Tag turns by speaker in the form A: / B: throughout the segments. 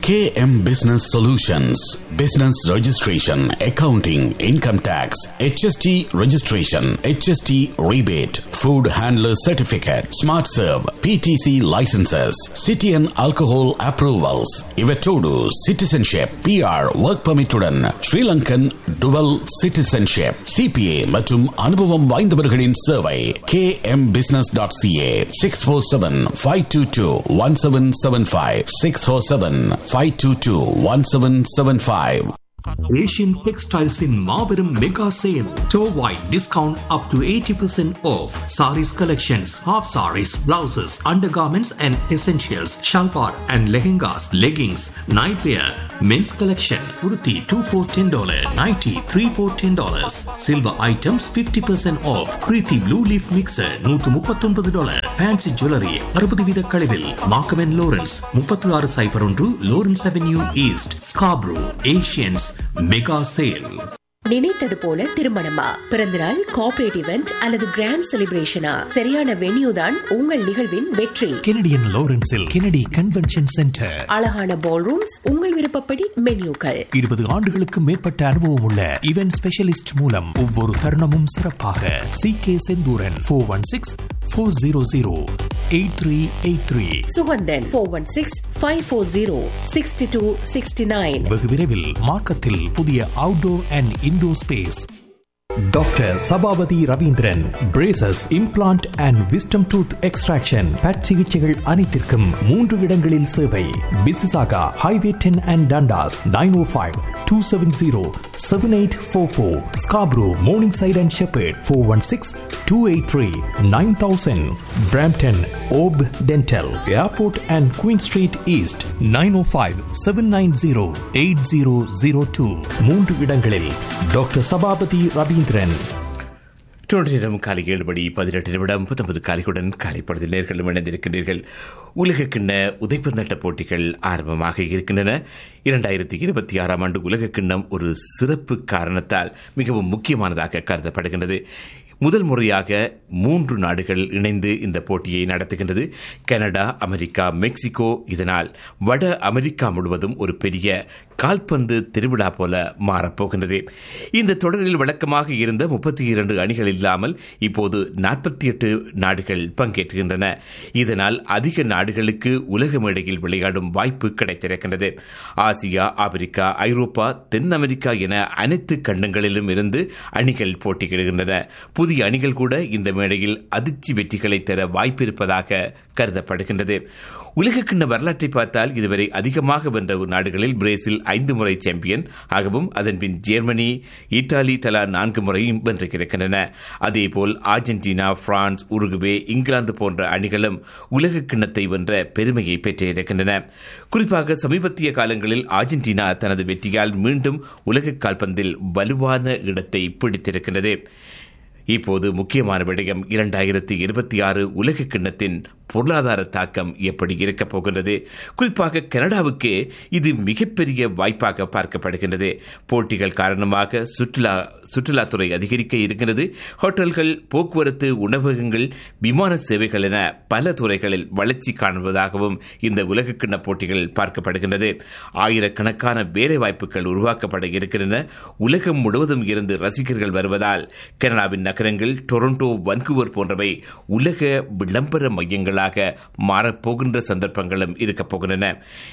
A: KM Business Solutions Business Registration, Accounting, Income Tax, HST Registration, HST Rebate, Food Handler Certificate, Smart Serve, PTC Licenses, City and Alcohol Approvals, Ivetodu Citizenship, PR Work Permit உடன் Sri Lankan Dual Citizenship, CPA மற்றும் அனுபவம் வாய்ந்தவர்களின் சேவை kmbusiness.ca 647-522-1775 647-522-1775
B: Asian Textiles in Marverum Mega Sale. Store-wide discount up to 80% off. Saris collections, half saris, blouses, undergarments and essentials, shalwar and lehengas, leggings, nightwear, men's collection, kurti 2 for $10, nighty 3 for $10. Silver items 50% off. Kriti Blue Leaf Mixer 139 dollar. Fancy Jewelry 60 வீத கழிவில். Markham and Lawrence 36 சைபர் ஒன்று Lawrence Avenue East, Scarborough, Asians mega sale
C: நினைத்தது போல திருமணமா பிறந்தநாள் corporate event அல்லது grand செலிப்ரேஷனா சரியான venue தான் உங்கள் நிகழ்வின் வெற்றி
B: கெனடியன் லாரன்ஸில் கெனடி கன்வென்ஷன் சென்டர்
C: அழகான பால் ரூம்ஸ் உங்கள் விருப்பப்படி மென்யூக்கள்
B: இருபது ஆண்டுகளுக்கு மேற்பட்ட அனுபவம் உள்ள இவென்ட் ஸ்பெஷலிஸ்ட் மூலம் ஒவ்வொரு தருணமும் சிறப்பாக C K Senthuran four one six four zero zero eight three eight three
C: Sugandhan four one six five four zero sixty two sixty nine
B: வெகு விரைவில் மார்க்கத்தில் புதிய outdoor and indoor space
D: doctor Sabapathy Ravindran braces implant and wisdom tooth extraction பட் சிகிச்சைகள் அனைத்திற்கும் மூன்று இடங்களில் சேவை Mississauga highway ten and Dundas nine O five two seven zero seven eight four four Scarborough Morningside and shepherd four one six two eight three nine thousand Brampton op dental airport and Queen street east
B: nine O five seven nine zero eight zero zero two
D: மூன்று இடங்களில் doctor Sabapathy Ravindran
E: தொடர் நேரம் காலை ஏழு மணி பதினெட்டு நிமிடம் பத்தொன்பது காலையுடன் காலைப்பொழுதில் நேர்களும் இணைந்திருக்கின்றீர்கள் உலக கிண்ண உதைப்பந்தட்ட போட்டிகள் ஆரம்பமாக இருக்கின்றன இரண்டாயிரத்தி இருபத்தி ஆறாம் ஆண்டு உலக கிண்ணம் ஒரு சிறப்பு காரணத்தால் மிகவும் முக்கியமானதாக கருதப்படுகின்றது முதல் முறையாக மூன்று நாடுகள் இணைந்து இந்த போட்டியை நடத்துகின்றது கனடா அமெரிக்கா மெக்சிகோ இதனால் வட அமெரிக்கா முழுவதும் ஒரு பெரிய கால்பந்து திருவிழா போல மாறப்போகின்றது இந்த தொடரில் வழக்கமாக இருந்த முப்பத்தி இரண்டு அணிகள் இல்லாமல் இப்போது நாற்பத்தி எட்டு நாடுகள் பங்கேற்றுகின்றன இதனால் அதிக நாடுகளுக்கு உலக மேடையில் விளையாடும் வாய்ப்பு கிடைத்திருக்கின்றது ஆசியா ஆப்பிரிக்கா ஐரோப்பா தென் அமெரிக்கா என அனைத்து கண்டங்களிலும் இருந்து அணிகள் போட்டியிடுகின்றன புதிய அணிகள் கூட இந்த மேடையில் அதிர்ச்சி வெற்றிகளை தர வாய்ப்பிருப்பதாக கருதப்படுகின்றது உலகக்கிண்ண வரலாற்றை பார்த்தால் இதுவரை அதிகமாக வென்ற நாடுகளில் பிரேசில் ஐந்து முறை சாம்பியன் ஆகவும் அதன்பின் ஜெர்மனி இத்தாலி தலா நான்கு முறையும் வென்றிருக்கின்றன அதேபோல் அர்ஜென்டினா பிரான்ஸ் உருகுவே இங்கிலாந்து போன்ற அணிகளும் உலக கிண்ணத்தை வென்ற பெருமையை பெற்றிருக்கின்றன குறிப்பாக சமீபத்திய காலங்களில் அர்ஜென்டினா தனது வெற்றியால் மீண்டும் உலக கால்பந்தில் வலுவான இடத்தை பிடித்திருக்கின்றது இப்போது முக்கியமான விடயம் இரண்டாயிரத்தி இருபத்தி ஆறு உலக கிண்ணத்தின் பொருளாதார தாக்கம் எப்படி இருக்கப் போகின்றது குறிப்பாக கனடாவுக்கு இது மிகப்பெரிய வாய்ப்பாக பார்க்கப்படுகின்றது போட்டிகள் காரணமாக சுற்றுலா சுற்றுலாத்துறை அதிகரிக்க இருக்கிறது ஹோட்டல்கள் போக்குவரத்து உணவகங்கள் விமான சேவைகள் என பல துறைகளில் வளர்ச்சி காணுவதாகவும் இந்த உலகக்கிண்ண போட்டிகள் பார்க்கப்படுகின்றது ஆயிரக்கணக்கான வேலை வாய்ப்புகள் உருவாக்கப்பட இருக்கின்றன உலகம் முழுவதும் இருந்து ரசிகர்கள் வருவதால் கனடாவின் நகரங்கள் டொரண்டோ வன்கூவர் போன்றவை உலக விளம்பர மையங்களாக மாறப்போகின்ற சந்தர்ப்பங்களும் இருக்கப் போகின்றன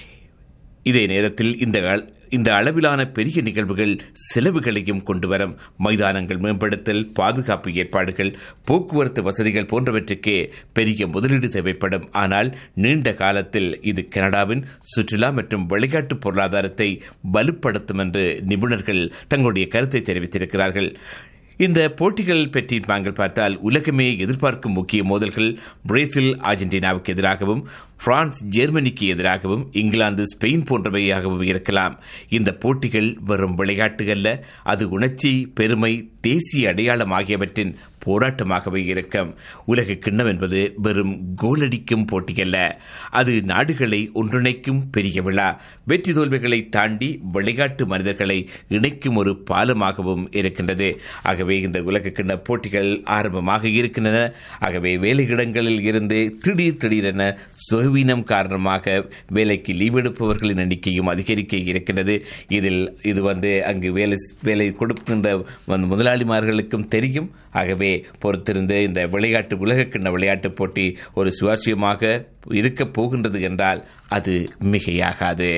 E: இதே நேரத்தில் இந்த இந்த அளவிலான பெரிய நிகழ்வுகள் செலவுகளையும் கொண்டு வரும் மைதானங்கள் மேம்படுத்தல் பாதுகாப்பு ஏற்பாடுகள் போக்குவரத்து வசதிகள் போன்றவற்றுக்கே பெரிய முதலீடு தேவைப்படும் ஆனால் நீண்ட காலத்தில் இது கனடாவின் சுற்றுலா மற்றும் விளையாட்டு பொருளாதாரத்தை வலுப்படுத்தும் என்று நிபுணர்கள் தங்களுடைய கருத்தை தெரிவித்திருக்கிறார்கள் இந்த போட்டிகள் பற்றி நாங்கள் பார்த்தால் உலகமே எதிர்பார்க்கும் முக்கிய மோதல்கள் பிரேசில் அர்ஜென்டினாவுக்கு எதிராகவும் பிரான்ஸ் ஜெர்மனிக்கு எதிராகவும் இங்கிலாந்து ஸ்பெயின் போன்றவையாகவும் இருக்கலாம் இந்த போட்டிகள் வெறும் விளையாட்டு அல்ல அது உணர்ச்சி பெருமை தேசிய அடையாளம் ஆகியவற்றின் போராட்டமாகவே இருக்கும் உலக கிண்ணம் என்பது வெறும் கோலடிக்கும் போட்டியல்ல அது நாடுகளை ஒன்றிணைக்கும் பெரிய விழா வெற்றி தோல்விகளை தாண்டி விளையாட்டு மனிதர்களை இணைக்கும் ஒரு பாலமாகவும் இருக்கின்றது ஆகவே இந்த உலக கிண்ண போட்டிகள் ஆரம்பமாக இருக்கின்றன ஆகவே வேலையிடங்களில் இருந்து திடீர் திடீரென சுகவீனம் காரணமாக வேலைக்கு லீவ் எடுப்பவர்களின் எண்ணிக்கையும் அதிகரிக்க இருக்கின்றது இதில் இது வந்து அங்கு வேலை வேலை கொடுக்கின்ற வந்து முதலாளிமார்களுக்கும் தெரியும் ஆகவே பொறுத்திருந்து இந்த விளையாட்டு உலகக்கிண்ண விளையாட்டுப் போட்டி ஒரு சுவாரஸ்யமாக இருக்கப் போகின்றது என்றால் அது மிகையாகாது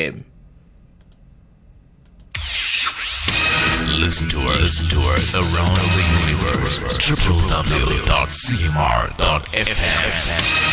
F: Listen to us, listen to us around the universe. www.cmr.fm.